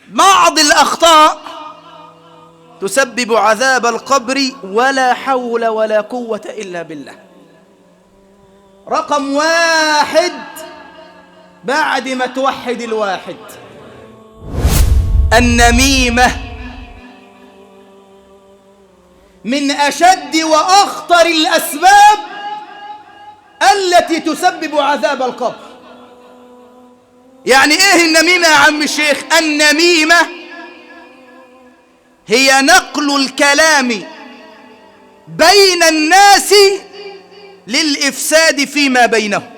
بعض الأخطاء تسبب عذاب القبر ولا حول ولا قوة إلا بالله رقم واحد بعد ما توحد الواحد النميمة من أشد وأخطر الأسباب التي تسبب عذاب القبر يعني إيه النميمة يا عم الشيخ النميمة هي نقل الكلام بين الناس للإفساد فيما بينهم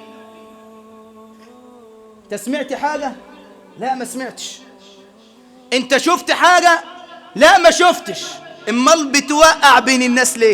انت سمعت حاجة؟ لا ما سمعتش انت شفت حاجة؟ لا ما شفتش امال بتوقع بين الناس ليه؟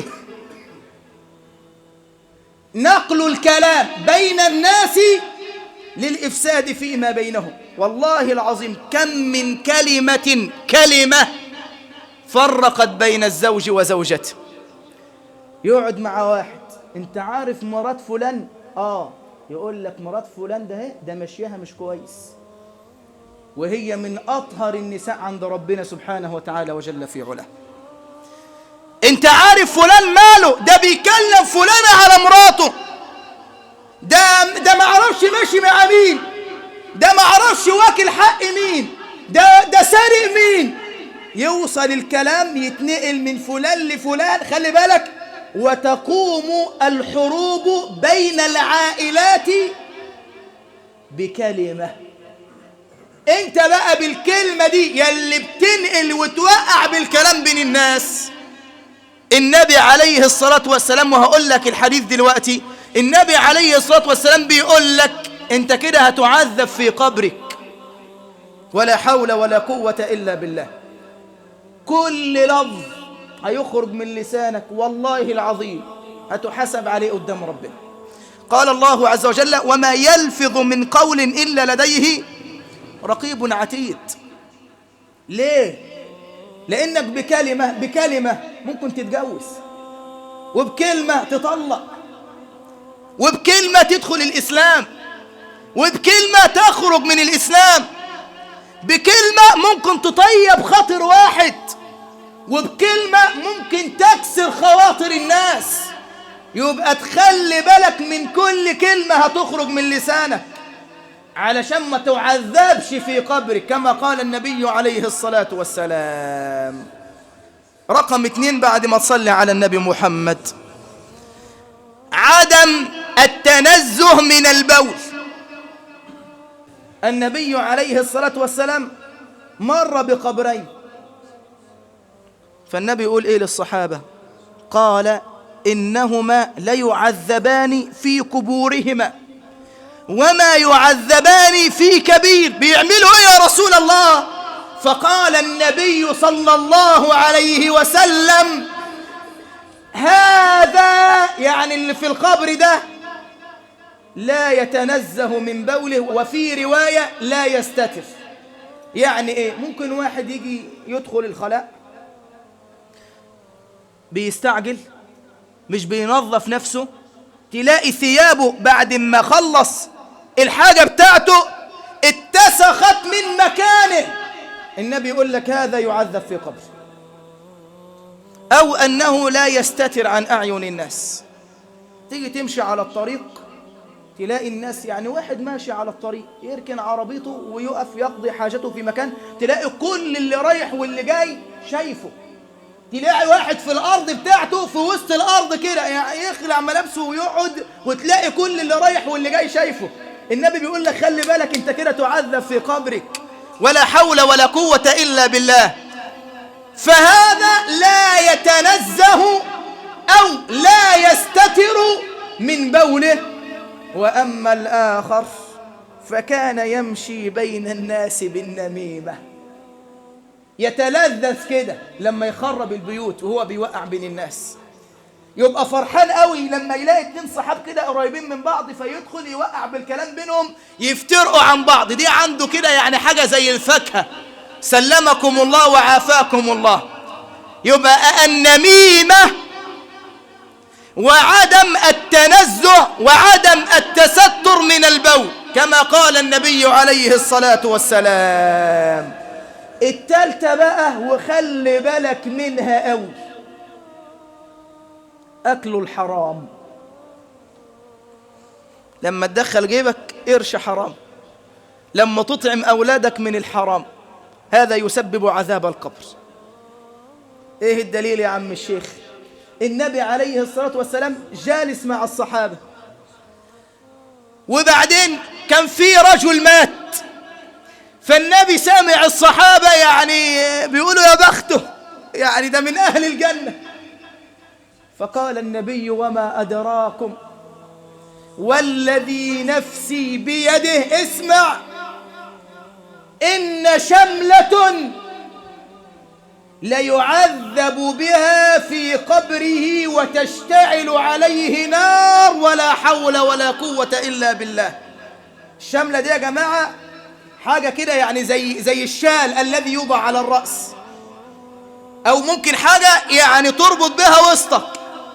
نقل الكلام بين الناس للإفساد فيما بينهم والله العظيم كم من كلمة كلمة فرقت بين الزوج وزوجته يقعد مع واحد انت عارف مرات فلان اه يقول لك مرات فلان ده اهي ده مشيها مش كويس وهي من اطهر النساء عند ربنا سبحانه وتعالى وجل في علاه انت عارف فلان ماله ده بيكلم فلانة على مراته ده ده ما اعرفش ماشي مع مين ده ما اعرفش واكل حق مين ده ده سارق مين يوصل الكلام يتنقل من فلان لفلان خلي بالك وتقوم الحروب بين العائلات بكلمة انت بقى بالكلمة دي يلي بتنقل وتوقع بالكلام بين الناس النبي عليه الصلاة والسلام وهقول لك الحديث دلوقتي النبي عليه الصلاة والسلام بيقول لك انت كده هتعذب في قبرك ولا حول ولا قوة إلا بالله كل لفظ هيخرج من لسانك والله العظيم هتحاسب عليه قدام ربنا قال الله عز وجل وما يلفظ من قول إلا لديه رقيب عتيد ليه لأنك بكلمة بكلمة ممكن تتجوز وبكلمة تطلق وبكلمة تدخل الإسلام وبكلمة تخرج من الإسلام بكلمة ممكن تطيب خاطر واحد وبكلمة ممكن تكسر خواطر الناس يبقى تخلي بالك من كل كلمة هتخرج من لسانك علشان ما تعذبش في قبرك كما قال النبي عليه الصلاة والسلام رقم اتنين بعد ما تصلي على النبي محمد عدم التنزه من البول النبي عليه الصلاة والسلام مر بقبرين فالنبي يقول ايه للصحابة قال إنهما ليعذبان في قبورهما وما يعذبان في كبير بيعملوا ايه يا رسول الله فقال النبي صلى الله عليه وسلم هذا يعني اللي في القبر ده لا يتنزه من بوله وفي رواية لا يستتر يعني ايه ممكن واحد يجي يدخل الخلاء بيستعجل مش بينظف نفسه تلاقي ثيابه بعد ما خلص الحاجة بتاعته اتسخت من مكانه النبي يقول لك هذا يعذب في قبر أو أنه لا يستتر عن أعين الناس تيجي تمشي على الطريق تلاقي الناس يعني واحد ماشي على الطريق يركن عربيته ويقف يقضي حاجته في مكان تلاقي كل اللي رايح واللي جاي شايفه تلاقي واحد في الارض بتاعته في وسط الارض كده يعني يخلع ملابسه ويقعد وتلاقي كل اللي رايح واللي جاي شايفه النبي بيقول لك خلي بالك انت كده تعذب في قبرك ولا حول ولا قوة الا بالله فهذا لا يتنزه او لا يستتر من بوله واما الاخر فكان يمشي بين الناس بالنميمه يتلذذ كده لما يخرب البيوت وهو بيوقع بين الناس يبقى فرحان قوي لما يلاقي اتنين صحاب كده قريبين من بعض فيدخل يوقع بالكلام بينهم يفترقوا عن بعض دي عنده كده يعني حاجة زي الفاكهة سلمكم الله وعافاكم الله يبقى النميمة وعدم التنزه وعدم التستر من البول كما قال النبي عليه الصلاة والسلام التالتة بقى وخلي بالك منها قوي أكل الحرام لما تدخل جيبك قرش حرام لما تطعم أولادك من الحرام هذا يسبب عذاب القبر إيه الدليل يا عم الشيخ النبي عليه الصلاة والسلام جالس مع الصحابة وبعدين كان في رجل مات فالنبي سامع الصحابة يعني بيقولوا يا بخته يعني ده من أهل الجنة فقال النبي وما أدراكم والذي نفسي بيده اسمع إن شملة ليعذب بها في قبره وتشتعل عليه نار ولا حول ولا قوة إلا بالله الشملة دي يا جماعة حاجة كده يعني زي زي الشال الذي يوضع على الرأس أو ممكن حاجة يعني تربط بها وسطك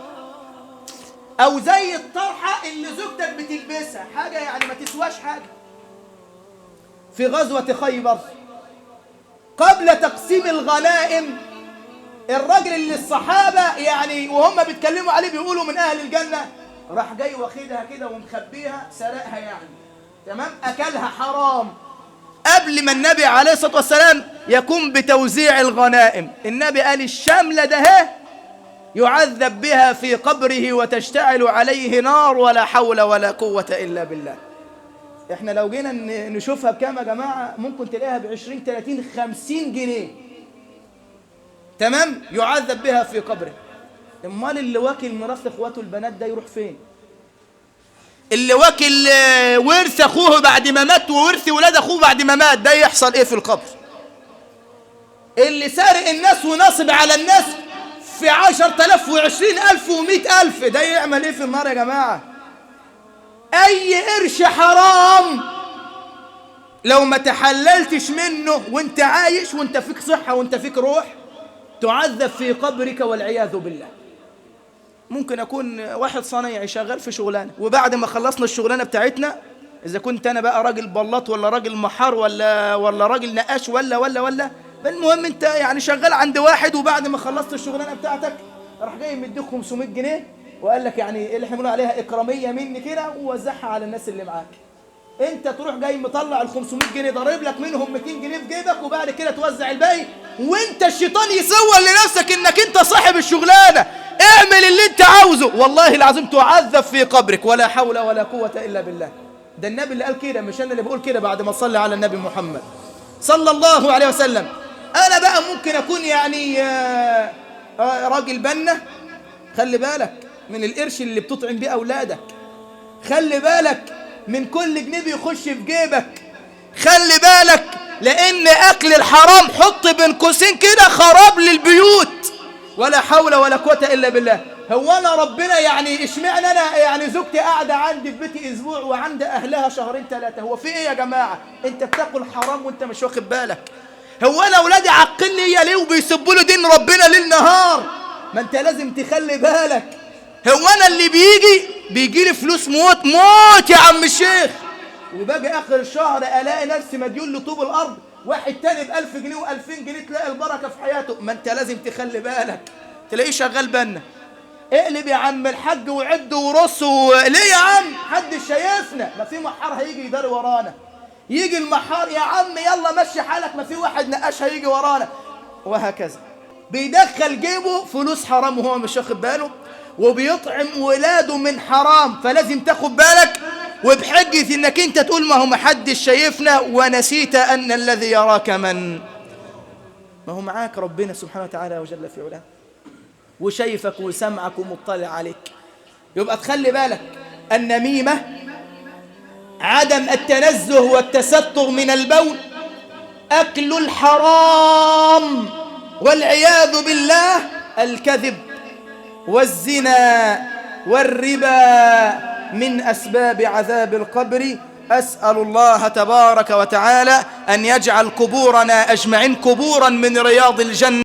أو زي الطرحة اللي زوجتك بتلبسها حاجة يعني ما تسواش حاجة في غزوة خيبر قبل تقسيم الغنائم الراجل اللي الصحابة يعني وهم بيتكلموا عليه بيقولوا من أهل الجنة راح جاي واخدها كده ومخبيها سرقها يعني تمام أكلها حرام قبل ما النبي عليه الصلاة والسلام يقوم بتوزيع الغنائم النبي قال الشملة ده يعذب بها في قبره وتشتعل عليه نار ولا حول ولا قوة إلا بالله احنا لو جينا نشوفها بكام يا جماعة ممكن تلاقيها ب 20 30 50 جنيه تمام يعذب بها في قبره امال اللي واكل ميراث اخواته البنات ده يروح فين اللي واكل ورث اخوه بعد ما مات وورث ولاد اخوه بعد ما مات ده يحصل ايه في القبر اللي سارق الناس ونصب على الناس في عشر تلاف وعشرين ألف ومئة ألف ده يعمل ايه في النار يا جماعة أي قرش حرام لو ما تحللتش منه وانت عايش وانت فيك صحة وانت فيك روح تعذب في قبرك والعياذ بالله ممكن أكون واحد صنايعي شغال في شغلانة وبعد ما خلصنا الشغلانة بتاعتنا إذا كنت أنا بقى راجل بلاط ولا راجل محار ولا ولا راجل نقاش ولا ولا ولا المهم أنت يعني شغال عند واحد وبعد ما خلصت الشغلانة بتاعتك راح جاي مديك 500 جنيه وقال لك يعني اللي احنا بنقول عليها إكرامية مني كده ووزعها على الناس اللي معاك انت تروح جاي مطلع ال 500 جنيه ضارب لك منهم 200 جنيه في جيبك وبعد كده توزع الباقي وانت الشيطان يصور لنفسك انك انت صاحب الشغلانه اعمل اللي انت عاوزه والله العظيم تعذب في قبرك ولا حول ولا قوه الا بالله ده النبي اللي قال كده مش انا اللي بقول كده بعد ما صلي على النبي محمد صلى الله عليه وسلم انا بقى ممكن اكون يعني آه، آه، راجل بنه خلي بالك من القرش اللي بتطعم بيه اولادك خلي بالك من كل جنيه بيخش في جيبك خلي بالك لان اكل الحرام حط بين قوسين كده خراب للبيوت ولا حول ولا قوه الا بالله هو انا ربنا يعني اشمعنى انا يعني زوجتي قاعده عندي في بيتي اسبوع وعند اهلها شهرين ثلاثه هو في ايه يا جماعه انت بتاكل حرام وانت مش واخد بالك هو انا اولادي عاقين ليا ليه وبيسبوا له دين ربنا ليل نهار ما انت لازم تخلي بالك هو انا اللي بيجي بيجي لي فلوس موت موت يا عم الشيخ وباجي اخر الشهر الاقي نفسي مديون لطوب الارض واحد تاني ب 1000 جنيه و2000 جنيه تلاقي البركه في حياته ما انت لازم تخلي بالك تلاقيه شغال بنا اقلب يا عم الحاج وعد ورص و... ليه يا عم حد شايفنا ما في محار هيجي يدار ورانا يجي المحار يا عم يلا مشي حالك ما في واحد نقاش هيجي ورانا وهكذا بيدخل جيبه فلوس حرام وهو مش واخد باله وبيطعم ولاده من حرام فلازم تاخد بالك وبحجة انك انت تقول ما هو محدش شايفنا ونسيت ان الذي يراك من ما هو معاك ربنا سبحانه وتعالى وجل في علاه وشايفك وسمعك ومطلع عليك يبقى تخلي بالك النميمة عدم التنزه والتستر من البول أكل الحرام والعياذ بالله الكذب والزنا والربا من أسباب عذاب القبر أسأل الله تبارك وتعالى أن يجعل قبورنا أجمعين قبورا من رياض الجنة